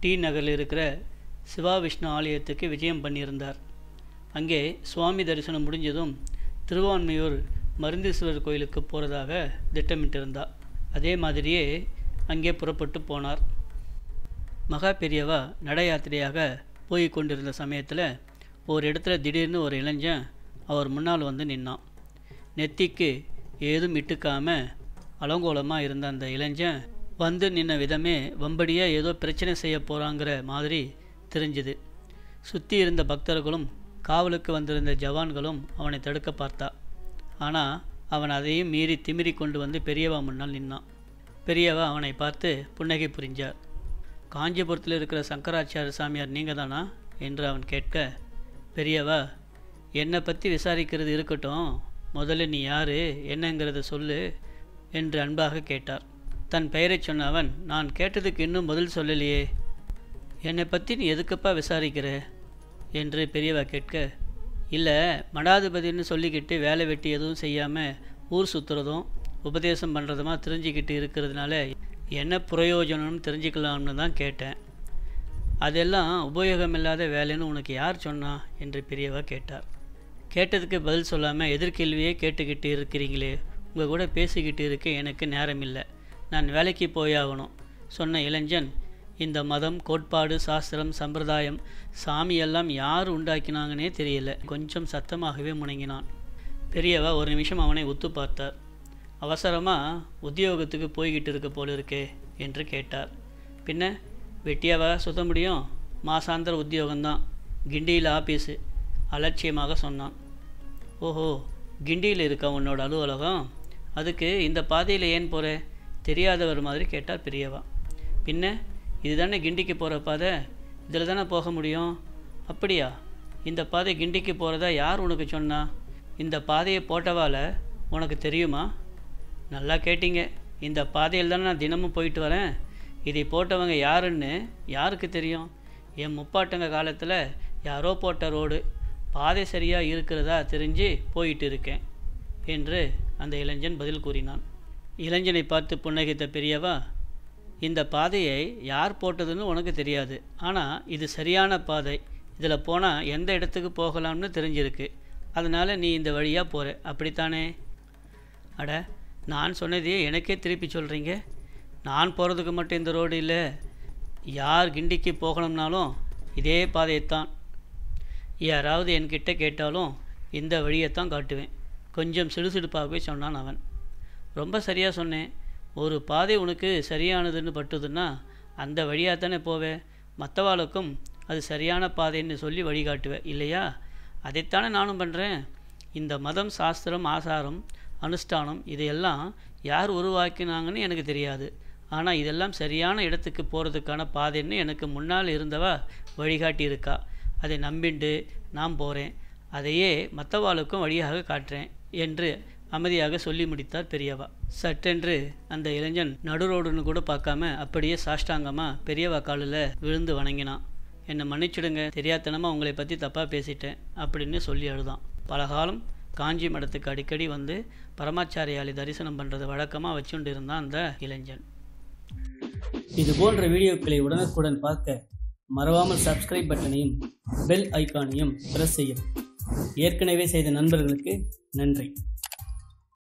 D நகரில் இருக்கிற சிவா விஷ்ணு ஆலயத்துக்கு விஜயம் பண்ணியிருந்தார் அங்கே சுவாமி தரிசனம் முடிஞ்சதும் திருவான்மையூர் மருந்தீஸ்வரர் கோயிலுக்கு போகிறதாக திட்டமிட்டிருந்தார் அதே மாதிரியே அங்கே புறப்பட்டு போனார் மகா பெரியவா நட யாத்திரையாக போய் கொண்டிருந்த சமயத்தில் ஒரு இடத்துல திடீர்னு ஒரு இளைஞன் அவர் முன்னால் வந்து நின்னான் நெத்திக்கு ஏதும் இட்டுக்காம அலங்கோலமாக இருந்த அந்த இளைஞன் வந்து நின்ன விதமே வம்படியாக ஏதோ பிரச்சனை செய்ய போகிறாங்கிற மாதிரி தெரிஞ்சுது சுற்றி இருந்த பக்தர்களும் காவலுக்கு வந்திருந்த ஜவான்களும் அவனை தடுக்க பார்த்தா ஆனால் அவன் அதையும் மீறி திமிரி கொண்டு வந்து பெரியவா முன்னால் நின்னான் பெரியவா அவனை பார்த்து புன்னகை புரிஞ்சார் காஞ்சிபுரத்தில் இருக்கிற சங்கராச்சாரிய சாமியார் நீங்கள் தானா என்று அவன் கேட்க பெரியவா என்னை பற்றி விசாரிக்கிறது இருக்கட்டும் முதல்ல நீ யார் என்னங்கிறத சொல்லு என்று அன்பாக கேட்டார் தன் பெயரைச் சொன்ன அவன் நான் கேட்டதுக்கு இன்னும் பதில் சொல்லலையே என்னை பற்றி நீ எதுக்கப்பா விசாரிக்கிற என்று பெரியவா கேட்க இல்லை மடாதிபதினு சொல்லிக்கிட்டு வேலை வெட்டி எதுவும் செய்யாமல் ஊர் சுற்றுறதும் உபதேசம் பண்ணுறதுமா தெரிஞ்சுக்கிட்டு இருக்கிறதுனால என்ன பிரயோஜனம்னு தெரிஞ்சுக்கலாம்னு தான் கேட்டேன் அதெல்லாம் உபயோகமில்லாத வேலைன்னு உனக்கு யார் சொன்னா என்று பெரியவா கேட்டார் கேட்டதுக்கு பதில் சொல்லாமல் எதிர்கேள்வியே கேட்டுக்கிட்டு இருக்கிறீங்களே உங்கள் கூட பேசிக்கிட்டு இருக்க எனக்கு நேரம் இல்லை நான் வேலைக்கு போயாகணும் சொன்ன இளைஞன் இந்த மதம் கோட்பாடு சாஸ்திரம் சம்பிரதாயம் சாமியெல்லாம் யார் உண்டாக்கினாங்கன்னே தெரியல கொஞ்சம் சத்தமாகவே முணங்கினான் பெரியவா ஒரு நிமிஷம் அவனை உத்து பார்த்தார் அவசரமாக உத்தியோகத்துக்கு போய்கிட்டு இருக்க போல இருக்கே என்று கேட்டார் பின்ன வெட்டியாவா சுத்த முடியும் மாசாந்திர உத்தியோகம்தான் கிண்டியில் ஆபீஸு அலட்சியமாக சொன்னான் ஓஹோ கிண்டியில் இருக்கா உன்னோட அலுவலகம் அதுக்கு இந்த பாதையில் ஏன் போகிற தெரியாதவர் மாதிரி கேட்டார் பெரியவா பின்ன இதுதானே கிண்டிக்கு போகிற பாதை இதில் தானே போக முடியும் அப்படியா இந்த பாதை கிண்டிக்கு போகிறதா யார் உனக்கு சொன்னா இந்த பாதையை போட்டவால உனக்கு தெரியுமா நல்லா கேட்டீங்க இந்த பாதையில் தானே நான் தினமும் போயிட்டு வரேன் இதை போட்டவங்க யாருன்னு யாருக்கு தெரியும் என் முப்பாட்டங்க காலத்தில் யாரோ போட்ட ரோடு பாதை சரியாக இருக்கிறதா தெரிஞ்சு போயிட்டு இருக்கேன் என்று அந்த இளைஞன் பதில் கூறினான் இளைஞனை பார்த்து புன்னகைத்த பெரியவா இந்த பாதையை யார் போட்டதுன்னு உனக்கு தெரியாது ஆனால் இது சரியான பாதை இதில் போனால் எந்த இடத்துக்கு போகலாம்னு தெரிஞ்சிருக்கு அதனால் நீ இந்த வழியாக போகிற அப்படித்தானே அட நான் சொன்னதையே எனக்கே திருப்பி சொல்கிறீங்க நான் போகிறதுக்கு மட்டும் இந்த ரோடு இல்லை யார் கிண்டிக்கு போகணும்னாலும் இதே பாதையைத்தான் யாராவது என்கிட்ட கேட்டாலும் இந்த வழியைத்தான் காட்டுவேன் கொஞ்சம் சிடுசிடுப்பாகவே சொன்னான் அவன் ரொம்ப சரியாக சொன்னேன் ஒரு பாதை உனக்கு சரியானதுன்னு பட்டுதுன்னா அந்த வழியாக தானே போவே மற்றவாளுக்கும் அது சரியான பாதைன்னு சொல்லி வழிகாட்டுவேன் இல்லையா அதைத்தானே நானும் பண்ணுறேன் இந்த மதம் சாஸ்திரம் ஆசாரம் அனுஷ்டானம் இதையெல்லாம் யார் உருவாக்கினாங்கன்னு எனக்கு தெரியாது ஆனால் இதெல்லாம் சரியான இடத்துக்கு போகிறதுக்கான பாதைன்னு எனக்கு முன்னால் இருந்தவா வழிகாட்டி இருக்கா அதை நம்பிண்டு நான் போகிறேன் அதையே மற்றவாளுக்கும் வழியாக காட்டுறேன் என்று அமைதியாக சொல்லி முடித்தார் பெரியவா சட்டென்று அந்த இளைஞன் நடுரோடுன்னு கூட பார்க்காம அப்படியே சாஷ்டாங்கமாக பெரியவா காலில் விழுந்து வணங்கினான் என்னை மன்னிச்சிடுங்க தெரியாதனமாக உங்களை பற்றி தப்பாக பேசிட்டேன் அப்படின்னு சொல்லி அழுதான் பலகாலம் காஞ்சி மடத்துக்கு அடிக்கடி வந்து பரமாச்சாரியாலி தரிசனம் பண்ணுறது வழக்கமாக வச்சுண்டு இருந்தான் அந்த இளைஞன் இது போன்ற வீடியோக்களை உடனுக்குடன் பார்க்க மறவாமல் சப்ஸ்கிரைப் பட்டனையும் பெல் ஐக்கானையும் பிரஸ் செய்யும் ஏற்கனவே செய்த நண்பர்களுக்கு நன்றி